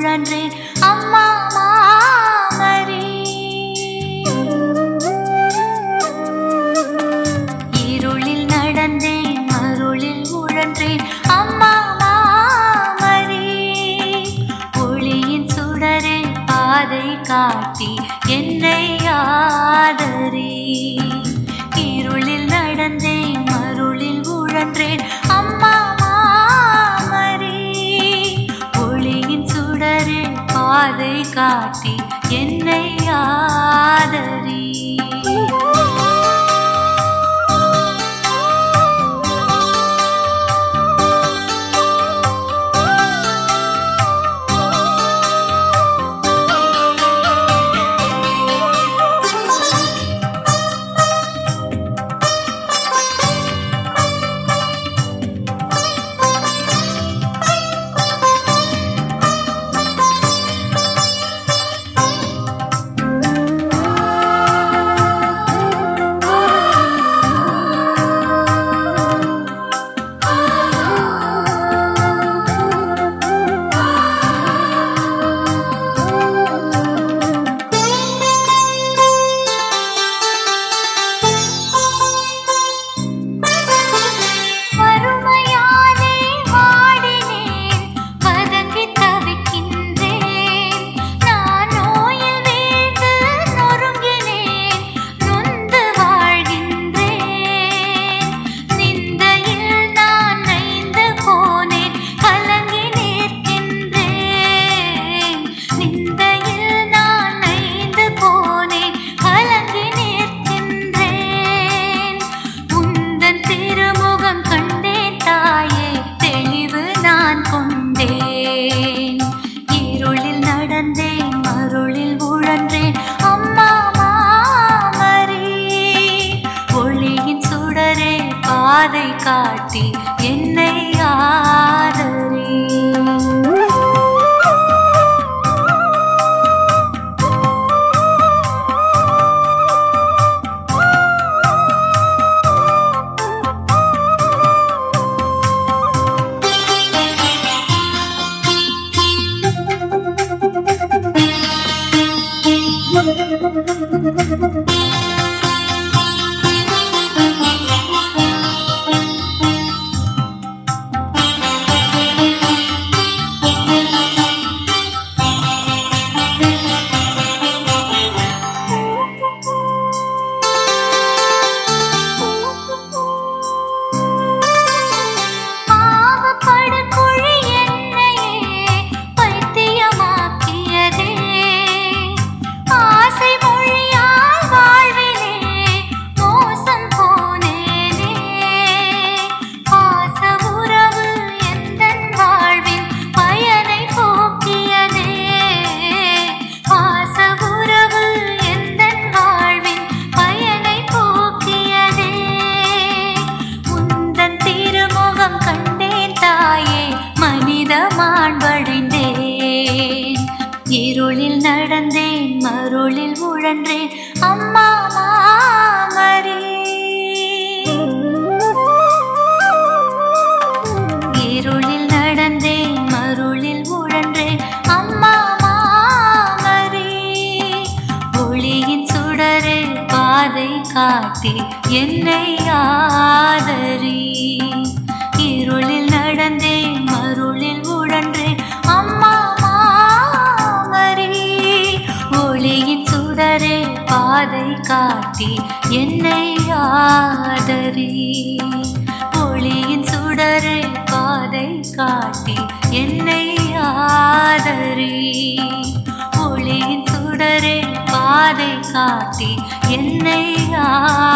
உழன்றேன் அம்மா மாமரி இருளில் நடந்தேன் அருளில் உழன்றேன் அம்மா மாமரி ஒளியின் சுடரே பாதை காட்டி என்னை ஆதரி இருளில் நடந்தேன் அருளில் உழன்றேன் அம்மா மாமரி ஒளியின் சுடரே பாதை காட்டி என்னை ஆதரி வறுமையாலே வாடினேன் வதங்கி தவிக்கின்றேன் நான் நோயில் வீழ்ந்து நொறுங்கினேன் நொந்து வாழ்கின்றேன் நிந்தையில் நான் நைந்து போனேன் கலங்கி நிற்கின்றேன் நிந்தையில் நான் நைந்து போனேன் கலங்கி நிற்கின்றேன் உந்தன் திருமுகம் கண்டேன் தாயே தெளிவு நான் கொண்டேன் இருளில் நடந்தேன் மருளில் உழன்றேன் அம்மா மாமரி ஒளியின் சுடரே பாதை காட்டி என்னை ஆதரி பாவப்படுகுழி என்னையே பைத்தியமாக்கியதே ஆசை மொழியால் வாழ்விலே மோசம் போனேனே பாச உறவு எந்தன் வாழ்வில் பயனை போக்கியதே பாச உறவு எந்தன் வாழ்வில் பயனை போக்கியதே உந்தன் திருமுகம் கண்டேன் தாயே மனித மாண்படைந்தேன் இருளில் நடந்தேன் மருளில் உழன்றேன் அம்மா மாமரி இருளில் நடந்தேன் மருளில் உழன்றேன் அம்மா மாமரி ஒளியின் சுடரே பாதை காட்டி என்னை ஆதரி இருளில் நடந்தேன் மருளில் உழன்றேன் அம்மா மாமரி ஒளியின் சுடரே பாதை காட்டி என்னை ஆதரி ஒளியின் சுடரே பாதை காட்டி என்னை ஆதரி ஒளியின் சுடரே பாதை காட்டி என்னை ஆ